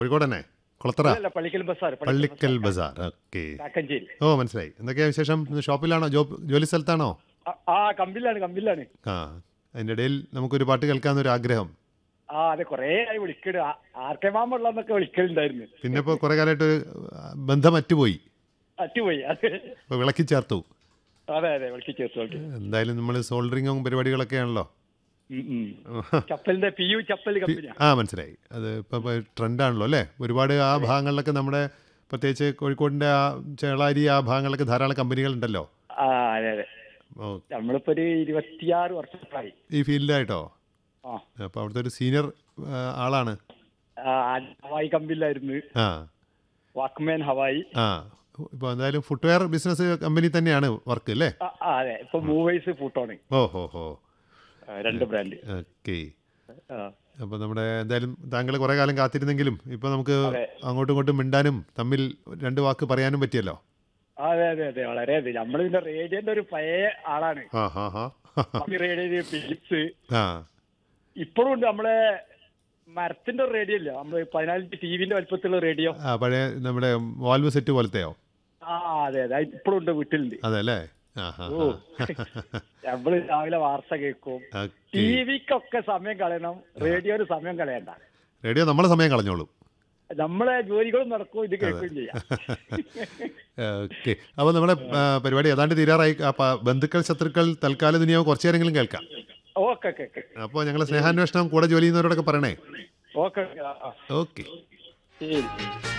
കോഴിക്കോട് തന്നെ കുളത്തറ അല്ല പള്ളിക്കൽ ബസാർ പള്ളിക്കൽ ബസാർ ഓക്കെ കാക്കഞ്ചേരി ഓ മനസ്സിലായി എന്തൊക്കെയാ വിശേഷം ഇന്ന് ഷോപ്പിലാണോ ജോബ് ജോലി സ്ഥലത്താണോ ആ, ആ കമ്പിലാണ് കമ്പിലാണ് ആ അതിൻ്റെ ഇടയിൽ നമുക്കൊരു പാട്ട് കേൾക്കാമെന്നൊരു ആഗ്രഹം ആ അതെ കൊറേ ആയി വിളിക്കട് ആർക്കെ മാമുള്ളന്നൊക്കെ വിളിക്കലുണ്ടായിരുന്നു പിന്നെ ഇപ്പോൾ കുറേ കാലമായിട്ട് ഒരു, ആ, ബന്ധം അറ്റുപോയി അറ്റുപോയി അതെ ഇപ്പോൾ വിളക്കി ചേർത്തു അതെ അതെ വിളിക്ക് ചേർത്തു വിളിക്ക്. എന്തായാലും നമ്മൾ സോൾഡറിങ്ങും പരിപാടികളൊക്കെ ആണല്ലോ ഉം, ഉം. ചപ്പലിന്റെ പി യു ചപ്പൽ കമ്പനിയാ ആ മനസ്സിലായി അത് ഇപ്പോൾ ട്രെൻഡാണല്ലോ അല്ലേ ഒരുപാട് ആ ഭാഗങ്ങളിലൊക്കെ നമ്മുടെ പ്രത്യേകിച്ച് കോഴിക്കോടിൻ്റെ ആ ചേളാരി ആ ഭാഗങ്ങളിലൊക്കെ ധാരാളം കമ്പനികളുണ്ടല്ലോ ആ അതെ അതെ ഓ നമ്മളിപ്പോ ഒരു ഇരുപത്തിയാറ് വർഷമായി ഈ ഫീൽഡിലായിട്ടോ ആ അപ്പോൾ അവിടുത്തെ ഒരു സീനിയർ ആളാണ് ആ, ഹവായി കമ്പനിയിലായിരുന്നു ആ വാക്ക്മാൻ ഹവായി ആ ഇപ്പോൾ എന്തായാലും ഫുട്വെയർ ബിസിനസ് കമ്പനി തന്നെയാണ് വർക്ക് അല്ലേ ആ, ആ, അതെ ഇപ്പൊ മൂവേഴ്സ് ഫൂട്ടോണ് ഓ ഹോ ഹോ ആ, രണ്ട് ബ്രാൻഡ് ഓക്കെ ആ അപ്പോൾ നമ്മുടെ എന്തായാലും താങ്കൾ കുറേ കാലം കാത്തിരുന്നെങ്കിലും ഇപ്പോൾ നമുക്ക് അതെ. അങ്ങോട്ടും ഇങ്ങോട്ടും മിണ്ടാനും തമ്മിൽ രണ്ട് വാക്ക് പറയാനും പറ്റിയല്ലോ അതെ അതെ അതെ വളരെ അതെ നമ്മൾ പിന്നെ റേഡിയോന്റെ ഒരു പഴയ ആളാണ് ആ ഹാ ഹാ റേഡിയോ ഫിലിപ്സ് ആ ഇപ്പോഴും ഉണ്ട് നമ്മളെ മരത്തിന്റെ ഒരു റേഡിയോ ഇല്ല നമ്മള് പതിനാലിന്റെ ടിവിന്റെ വലുപ്പത്തിലുള്ള റേഡിയോ ആ പഴയ നമ്മുടെ വാൽവ് സെറ്റ് പോലത്തെയോ ആ അതെ അതെ അത് ഇപ്പോഴും ഉണ്ട് വീട്ടിലുണ്ട് അതെ അല്ലേ ആ ഹാ ഓ നമ്മള് രാവിലെ വാർത്ത കേൾക്കും ഓക്കെ ടിവിക്കൊക്കെ സമയം കളയണം റേഡിയോന് സമയം കളയണ്ട റേഡിയോ നമ്മളെ സമയം കളഞ്ഞോളും നമ്മളെ ജോലികളും നടക്കും ഇത് കേൾക്കുകയും ചെയ്യാം ഓക്കെ അപ്പോൾ നമ്മുടെ ആ, പരിപാടി ഏതാണ്ട് തീരാറായി ആ പ- ബന്ധുക്കൾ ശത്രുക്കൾ തൽക്കാല ദുനിയാവ് കുറച്ചു നേരമെങ്കിലും കേൾക്കാം ഓക്കെ ഓക്കെ ഓക്കെ അപ്പോൾ ഞങ്ങൾ സ്നേഹാന്വേഷണം കൂടെ ജോലി ചെയ്യുന്നവരോടൊക്കെ പറയണേ ഓക്കെ ഓക്കെ ശരി